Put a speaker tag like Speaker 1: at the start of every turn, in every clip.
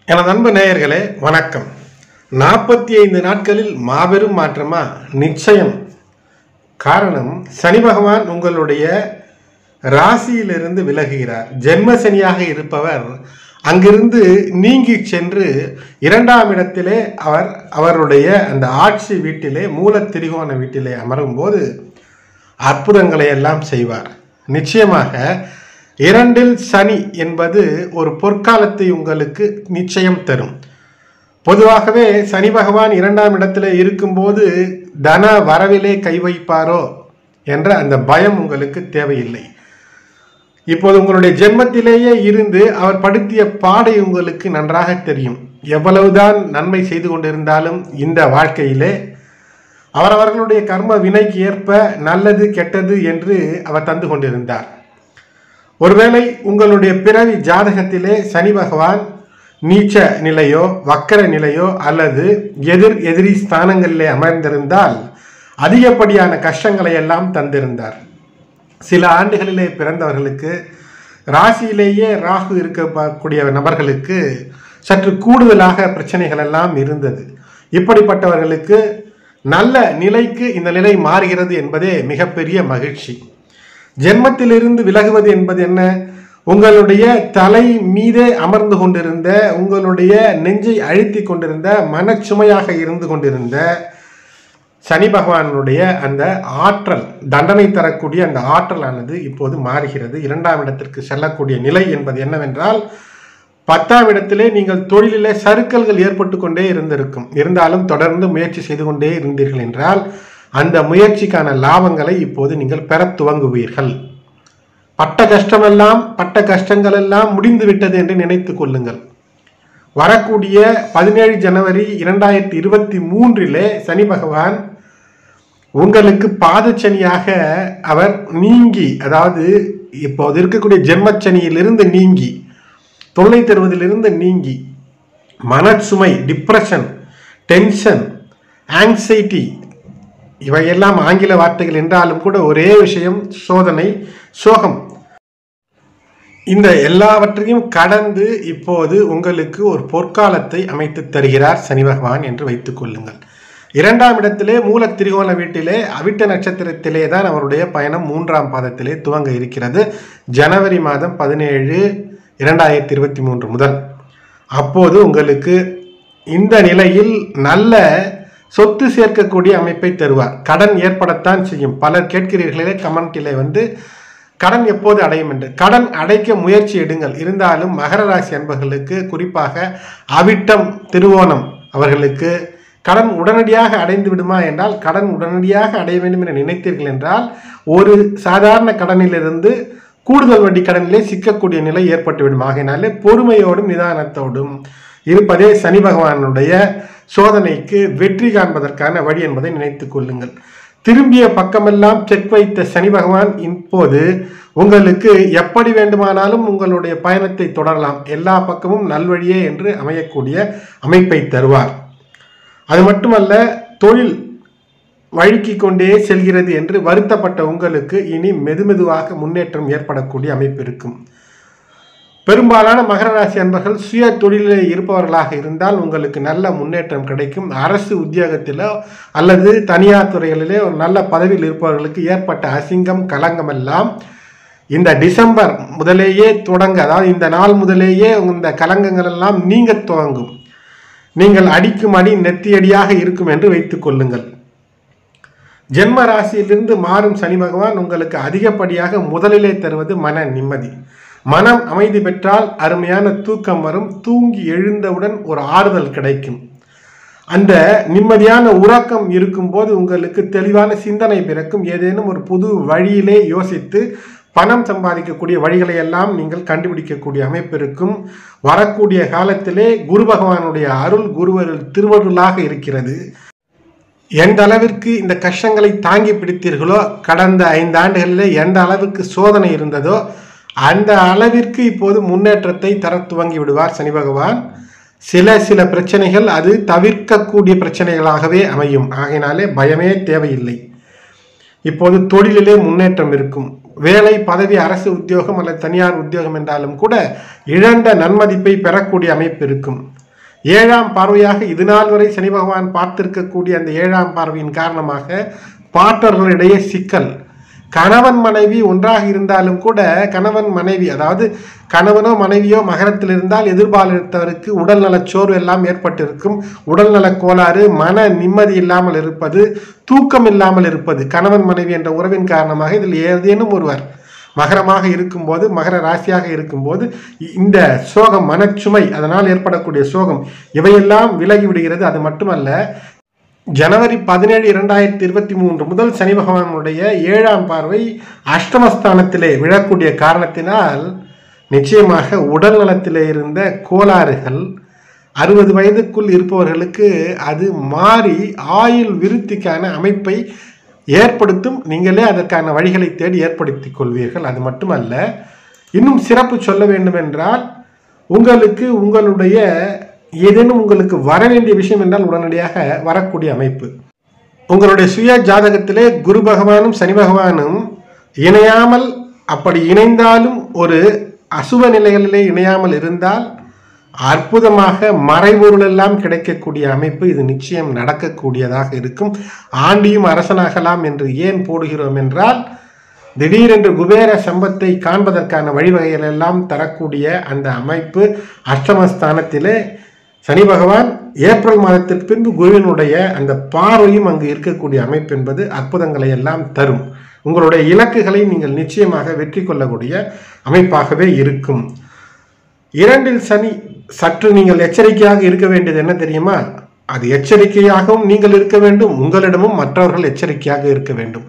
Speaker 1: எனது அன்பு நேயர்களே வணக்கம் நாற்பத்தி ஐந்து நாட்களில் மாபெரும் மாற்றமா நிச்சயம் காரணம் சனி பகவான் உங்களுடைய ராசியிலிருந்து விலகுகிறார் ஜென்ம சனியாக இருப்பவர் அங்கிருந்து நீங்கி சென்று இரண்டாம் இடத்திலே அவர் அவருடைய அந்த ஆட்சி வீட்டிலே மூல திரிகோண வீட்டிலே அமரும்போது அற்புதங்களை எல்லாம் செய்வார் நிச்சயமாக இரண்டில் சனி என்பது ஒரு பொற்காலத்தை உங்களுக்கு நிச்சயம் தரும் பொதுவாகவே சனி பகவான் இரண்டாம் இடத்துல இருக்கும்போது தன வரவிலே கை வைப்பாரோ என்ற அந்த பயம் உங்களுக்கு தேவையில்லை இப்போது உங்களுடைய ஜென்மத்திலேயே இருந்து அவர் படுத்திய பாடை உங்களுக்கு நன்றாக தெரியும் எவ்வளவுதான் நன்மை செய்து கொண்டிருந்தாலும் இந்த வாழ்க்கையிலே அவரவர்களுடைய கர்ம வினைக்கு ஏற்ப நல்லது கெட்டது என்று அவர் தந்து கொண்டிருந்தார் ஒருவேளை உங்களுடைய பிறவி ஜாதகத்திலே சனி பகவான் நீச்ச நிலையோ வக்கர நிலையோ அல்லது எதிர் எதிரி ஸ்தானங்களிலே அமர்ந்திருந்தால் அதிகப்படியான கஷ்டங்களை எல்லாம் தந்திருந்தார் சில ஆண்டுகளிலே பிறந்தவர்களுக்கு ராசியிலேயே ராகு இருக்கக்கூடிய நபர்களுக்கு சற்று கூடுதலாக பிரச்சனைகள் எல்லாம் இருந்தது இப்படிப்பட்டவர்களுக்கு நல்ல நிலைக்கு இந்த நிலை மாறுகிறது என்பதே மிகப்பெரிய மகிழ்ச்சி ஜென்மத்திலிருந்து விலகுவது என்பது என்ன உங்களுடைய தலை மீதே அமர்ந்து கொண்டிருந்த உங்களுடைய நெஞ்சை அழுத்தி கொண்டிருந்த மனச்சுமையாக இருந்து கொண்டிருந்த சனி பகவானுடைய அந்த ஆற்றல் தண்டனை தரக்கூடிய அந்த ஆற்றலானது இப்போது மாறுகிறது இரண்டாம் இடத்திற்கு செல்லக்கூடிய நிலை என்பது என்னவென்றால் பத்தாம் இடத்திலே நீங்கள் தொழிலிலே சறுக்கல்கள் ஏற்பட்டு கொண்டே இருந்திருக்கும் இருந்தாலும் தொடர்ந்து முயற்சி செய்து கொண்டே இருந்தீர்கள் என்றால் அந்த முயற்சிக்கான லாபங்களை இப்போது நீங்கள் பெற துவங்குவீர்கள் பட்ட கஷ்டமெல்லாம் பட்ட கஷ்டங்கள் எல்லாம் முடிந்து விட்டது என்று நினைத்துக் கொள்ளுங்கள் வரக்கூடிய பதினேழு ஜனவரி இரண்டாயிரத்தி இருபத்தி மூன்றிலே சனி பகவான் உங்களுக்கு பாதச்சனியாக அவர் நீங்கி அதாவது இப்போது இருக்கக்கூடிய ஜென்மச்சனியிலிருந்து நீங்கி தொல்லை தருவதிலிருந்து நீங்கி மனச்சுமை டிப்ரெஷன் டென்ஷன் ஆங்ஸைட்டி இவையெல்லாம் ஆங்கில வார்த்தைகள் என்றாலும் கூட ஒரே விஷயம் சோதனை சோகம் இந்த எல்லாவற்றையும் கடந்து இப்போது உங்களுக்கு ஒரு பொற்காலத்தை அமைத்து தருகிறார் சனி பகவான் என்று வைத்துக் கொள்ளுங்கள் இரண்டாம் இடத்திலே மூல திரிகோண வீட்டிலே அவிட்ட நட்சத்திரத்திலே தான் அவருடைய பயணம் மூன்றாம் பாதத்திலே துவங்க இருக்கிறது ஜனவரி மாதம் பதினேழு இரண்டாயிரத்தி இருபத்தி மூன்று முதல் அப்போது உங்களுக்கு இந்த நிலையில் நல்ல சொத்து சேர்க்கக்கூடிய அமைப்பை தருவார் கடன் ஏற்படத்தான் செய்யும் பலர் கேட்கிறீர்களே கமெண்டிலே வந்து கடன் எப்போது அடையும் என்று கடன் அடைக்க முயற்சி எடுங்கள் இருந்தாலும் மகர ராசி அன்பர்களுக்கு குறிப்பாக அவிட்டம் திருவோணம் அவர்களுக்கு கடன் உடனடியாக அடைந்து விடுமா என்றால் கடன் உடனடியாக அடைய வேண்டும் என நினைத்தீர்கள் என்றால் ஒரு சாதாரண கடனிலிருந்து கூடுதல் வட்டி கடனிலே சிக்கக்கூடிய நிலை ஏற்பட்டுவிடும் ஆகையினாலே பொறுமையோடும் நிதானத்தோடும் இருப்பதே சனி பகவானுடைய சோதனைக்கு வெற்றி காண்பதற்கான வழி என்பதை நினைத்துக் கொள்ளுங்கள் திரும்பிய பக்கமெல்லாம் செக் வைத்த சனி பகவான் இப்போது உங்களுக்கு எப்படி வேண்டுமானாலும் உங்களுடைய பயணத்தை தொடரலாம் எல்லா பக்கமும் நல்வழியே என்று அமையக்கூடிய அமைப்பை தருவார் அது மட்டுமல்ல தொழில் வழுக்கி கொண்டே செல்கிறது என்று வருத்தப்பட்ட உங்களுக்கு இனி மெதுமெதுவாக முன்னேற்றம் ஏற்படக்கூடிய அமைப்பு இருக்கும் பெரும்பாலான மகர ராசி அன்பர்கள் சுய தொழிலில் இருப்பவர்களாக இருந்தால் உங்களுக்கு நல்ல முன்னேற்றம் கிடைக்கும் அரசு உத்தியோகத்திலோ அல்லது தனியார் துறைகளிலே ஒரு நல்ல பதவியில் இருப்பவர்களுக்கு ஏற்பட்ட அசிங்கம் களங்கம் எல்லாம் இந்த டிசம்பர் முதலேயே தொடங்க அதாவது இந்த நாள் முதலேயே இந்த கலங்கங்கள் எல்லாம் நீங்க துவங்கும் நீங்கள் அடிக்கும் அடி நெத்தியடியாக இருக்கும் என்று வைத்துக் கொள்ளுங்கள் ஜென்ம ராசியிலிருந்து மாறும் சனி பகவான் உங்களுக்கு அதிகப்படியாக முதலிலே தருவது மன நிம்மதி மனம் அமைதி பெற்றால் அருமையான தூக்கம் வரும் தூங்கி எழுந்தவுடன் ஒரு ஆறுதல் கிடைக்கும் அந்த நிம்மதியான உறக்கம் இருக்கும்போது உங்களுக்கு தெளிவான சிந்தனை பிறக்கும் ஏதேனும் ஒரு புது வழியிலே யோசித்து பணம் சம்பாதிக்கக்கூடிய வழிகளை எல்லாம் நீங்கள் கண்டுபிடிக்கக்கூடிய அமைப்பு இருக்கும் வரக்கூடிய காலத்திலே குரு பகவானுடைய அருள் குருவருள் திருவருளாக இருக்கிறது எந்த அளவிற்கு இந்த கஷ்டங்களை தாங்கி பிடித்தீர்களோ கடந்த ஐந்து ஆண்டுகளில் எந்த அளவுக்கு சோதனை இருந்ததோ அந்த அளவிற்கு இப்போது முன்னேற்றத்தை தர துவங்கி விடுவார் சனி பகவான் சில சில பிரச்சனைகள் அது தவிர்க்கக்கூடிய பிரச்சனைகளாகவே அமையும் ஆகையினாலே பயமே தேவையில்லை இப்போது தொழிலிலே முன்னேற்றம் இருக்கும் வேலை பதவி அரசு உத்தியோகம் அல்லது தனியார் உத்தியோகம் என்றாலும் கூட இழந்த நன்மதிப்பை பெறக்கூடிய அமைப்பு இருக்கும் ஏழாம் பார்வையாக இது நாள் வரை சனி பகவான் பார்த்திருக்கக்கூடிய அந்த ஏழாம் பார்வையின் காரணமாக பாட்டர்களிடையே சிக்கல் கணவன் மனைவி ஒன்றாக இருந்தாலும் கூட கணவன் மனைவி அதாவது கணவனோ மனைவியோ மகரத்தில் இருந்தால் எதிர்பாலித்தவருக்கு உடல்நலச் சோர்வு எல்லாம் ஏற்பட்டிருக்கும் உடல்நலக் கோளாறு மன நிம்மதி இல்லாமல் இருப்பது தூக்கம் இல்லாமல் இருப்பது கணவன் மனைவி என்ற உறவின் காரணமாக இதில் ஏதேனும் ஒருவர் மகரமாக இருக்கும்போது மகர ராசியாக இருக்கும்போது இந்த சோகம் மனச்சுமை அதனால் ஏற்படக்கூடிய சோகம் இவையெல்லாம் விலகி விடுகிறது அது மட்டுமல்ல ஜனவரி பதினேழு இரண்டாயிரத்தி இருபத்தி மூன்று முதல் சனி பகவானுடைய ஏழாம் பார்வை அஷ்டமஸ்தானத்திலே விழக்கூடிய காரணத்தினால் நிச்சயமாக உடல் நலத்திலே இருந்த கோளாறுகள் அறுபது வயதுக்குள் இருப்பவர்களுக்கு அது மாறி ஆயுள் விருத்திக்கான அமைப்பை ஏற்படுத்தும் நீங்களே அதற்கான வழிகளை தேடி ஏற்படுத்திக் கொள்வீர்கள் அது மட்டுமல்ல இன்னும் சிறப்பு சொல்ல வேண்டுமென்றால் உங்களுக்கு உங்களுடைய ஏதேனும் உங்களுக்கு வர வேண்டிய விஷயம் என்றால் உடனடியாக வரக்கூடிய அமைப்பு உங்களுடைய சுய ஜாதகத்திலே குரு பகவானும் சனி பகவானும் இணையாமல் அப்படி இணைந்தாலும் ஒரு அசுப நிலைகளிலே இணையாமல் இருந்தால் அற்புதமாக மறைபொருள் எல்லாம் கிடைக்கக்கூடிய அமைப்பு இது நிச்சயம் நடக்கக்கூடியதாக இருக்கும் ஆண்டியும் அரசனாகலாம் என்று ஏன் போடுகிறோம் என்றால் திடீரென்று குபேர சம்பத்தை காண்பதற்கான வழிவகைகள் எல்லாம் தரக்கூடிய அந்த அமைப்பு அஷ்டமஸ்தானத்திலே சனி பகவான் ஏப்ரல் மாதத்திற்கு பின்பு குருவினுடைய அந்த பார்வையும் அங்கு இருக்கக்கூடிய அமைப்பு என்பது அற்புதங்களை எல்லாம் தரும் உங்களுடைய இலக்குகளை நீங்கள் நிச்சயமாக வெற்றி கொள்ளக்கூடிய அமைப்பாகவே இருக்கும் இரண்டில் சனி சற்று நீங்கள் எச்சரிக்கையாக இருக்க வேண்டியது என்ன தெரியுமா அது எச்சரிக்கையாகவும் நீங்கள் இருக்க வேண்டும் உங்களிடமும் மற்றவர்கள் எச்சரிக்கையாக இருக்க வேண்டும்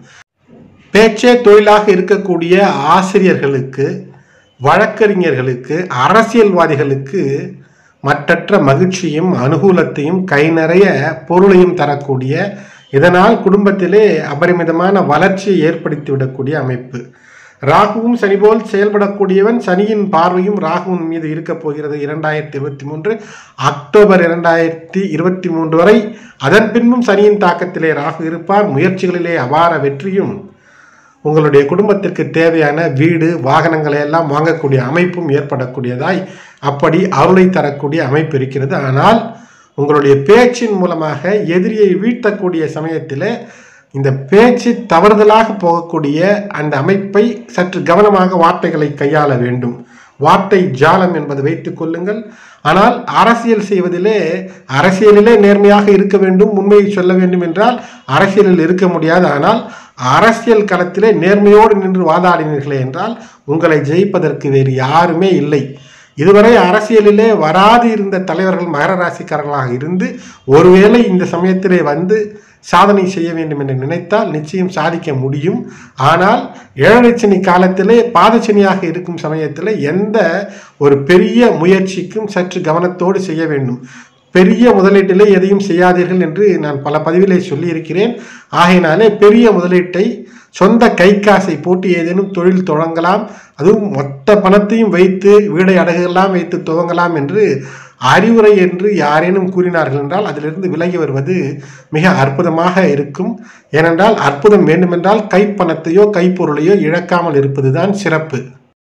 Speaker 1: பேச்சே தொழிலாக இருக்கக்கூடிய ஆசிரியர்களுக்கு வழக்கறிஞர்களுக்கு அரசியல்வாதிகளுக்கு மற்றற்ற மகிழ்ச்சியும் அனுகூலத்தையும் கை நிறைய பொருளையும் தரக்கூடிய இதனால் குடும்பத்திலே அபரிமிதமான வளர்ச்சியை ஏற்படுத்திவிடக்கூடிய அமைப்பு ராகுவும் சனி போல் செயல்படக்கூடியவன் சனியின் பார்வையும் ராகுவின் மீது இருக்கப் போகிறது இரண்டாயிரத்தி இருபத்தி மூன்று அக்டோபர் இரண்டாயிரத்தி இருபத்தி மூன்று வரை அதன் பின்பும் சனியின் தாக்கத்திலே ராகு இருப்பார் முயற்சிகளிலே அபார வெற்றியும் உங்களுடைய குடும்பத்திற்கு தேவையான வீடு வாகனங்களை எல்லாம் வாங்கக்கூடிய அமைப்பும் ஏற்படக்கூடியதாய் அப்படி அருளை தரக்கூடிய அமைப்பு இருக்கிறது ஆனால் உங்களுடைய பேச்சின் மூலமாக எதிரியை வீழ்த்தக்கூடிய சமயத்தில் இந்த பேச்சு தவறுதலாக போகக்கூடிய அந்த அமைப்பை சற்று கவனமாக வார்த்தைகளை கையாள வேண்டும் வார்த்தை ஜாலம் என்பதை வைத்துக் கொள்ளுங்கள் ஆனால் அரசியல் செய்வதிலே அரசியலிலே நேர்மையாக இருக்க வேண்டும் உண்மையை சொல்ல வேண்டும் என்றால் அரசியலில் இருக்க முடியாது ஆனால் அரசியல் களத்திலே நேர்மையோடு நின்று வாதாடினீர்களே என்றால் உங்களை ஜெயிப்பதற்கு வேறு யாருமே இல்லை இதுவரை அரசியலிலே வராது இருந்த தலைவர்கள் மகர ராசிக்காரர்களாக இருந்து ஒருவேளை இந்த சமயத்திலே வந்து சாதனை செய்ய வேண்டும் என்று நினைத்தால் நிச்சயம் சாதிக்க முடியும் ஆனால் ஏழரை சனி காலத்திலே பாதச்சனியாக இருக்கும் சமயத்தில் எந்த ஒரு பெரிய முயற்சிக்கும் சற்று கவனத்தோடு செய்ய வேண்டும் பெரிய முதலீட்டிலே எதையும் செய்யாதீர்கள் என்று நான் பல பதிவிலே சொல்லியிருக்கிறேன் ஆகையினாலே பெரிய முதலீட்டை சொந்த கை காசை போட்டு ஏதேனும் தொழில் தொடங்கலாம் அதுவும் மொத்த பணத்தையும் வைத்து வீடை அடகுகள்லாம் வைத்து துவங்கலாம் என்று அறிவுரை என்று யாரேனும் கூறினார்கள் என்றால் அதிலிருந்து விலகி வருவது மிக அற்புதமாக இருக்கும் ஏனென்றால் அற்புதம் வேண்டுமென்றால் கைப்பணத்தையோ கைப்பொருளையோ இழக்காமல் இருப்பதுதான் சிறப்பு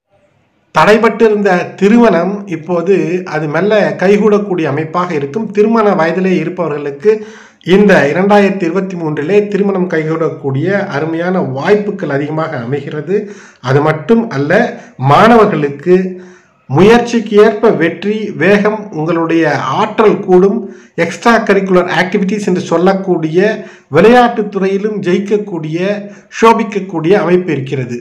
Speaker 1: தடைபட்டிருந்த திருமணம் இப்போது அது மெல்ல கைகூடக்கூடிய அமைப்பாக இருக்கும் திருமண வயதிலே இருப்பவர்களுக்கு இந்த இரண்டாயிரத்தி இருபத்தி மூன்றிலே திருமணம் கைகூடக்கூடிய அருமையான வாய்ப்புகள் அதிகமாக அமைகிறது அது மட்டும் அல்ல மாணவர்களுக்கு முயற்சிக்கு ஏற்ப வெற்றி வேகம் உங்களுடைய ஆற்றல் கூடும் எக்ஸ்ட்ரா கரிக்குலர் ஆக்டிவிட்டீஸ் என்று சொல்லக்கூடிய விளையாட்டுத் துறையிலும் ஜெயிக்கக்கூடிய சோபிக்கக்கூடிய அமைப்பு இருக்கிறது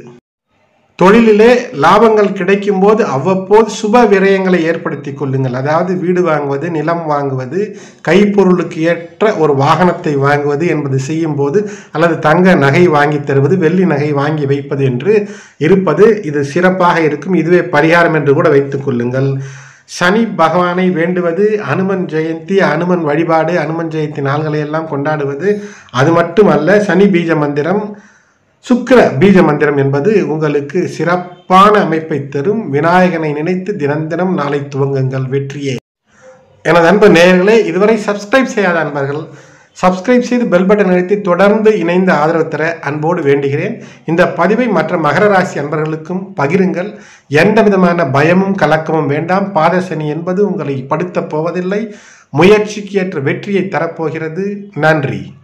Speaker 1: தொழிலிலே லாபங்கள் கிடைக்கும் போது அவ்வப்போது சுப விரயங்களை ஏற்படுத்தி கொள்ளுங்கள் அதாவது வீடு வாங்குவது நிலம் வாங்குவது கைப்பொருளுக்கு ஏற்ற ஒரு வாகனத்தை வாங்குவது என்பது செய்யும் போது அல்லது தங்க நகை வாங்கி தருவது வெள்ளி நகை வாங்கி வைப்பது என்று இருப்பது இது சிறப்பாக இருக்கும் இதுவே பரிகாரம் என்று கூட வைத்துக் கொள்ளுங்கள் சனி பகவானை வேண்டுவது அனுமன் ஜெயந்தி அனுமன் வழிபாடு அனுமன் ஜெயந்தி நாள்களை எல்லாம் கொண்டாடுவது அது மட்டுமல்ல சனி பீஜ மந்திரம் சுக்கிர பீஜ மந்திரம் என்பது உங்களுக்கு சிறப்பான அமைப்பை தரும் விநாயகனை நினைத்து தினம் தினம் நாளை துவங்குங்கள் வெற்றியே எனது அன்பு நேயர்களே இதுவரை சப்ஸ்கிரைப் செய்யாத அன்பர்கள் சப்ஸ்கிரைப் செய்து பெல் பட்டன் அழுத்தி தொடர்ந்து இணைந்து ஆதரவு தர அன்போடு வேண்டுகிறேன் இந்த பதிவை மற்ற மகர ராசி அன்பர்களுக்கும் பகிருங்கள் எந்த விதமான பயமும் கலக்கமும் வேண்டாம் பாதசனி என்பது உங்களை படுத்தப் போவதில்லை முயற்சிக்கு ஏற்ற வெற்றியை தரப்போகிறது நன்றி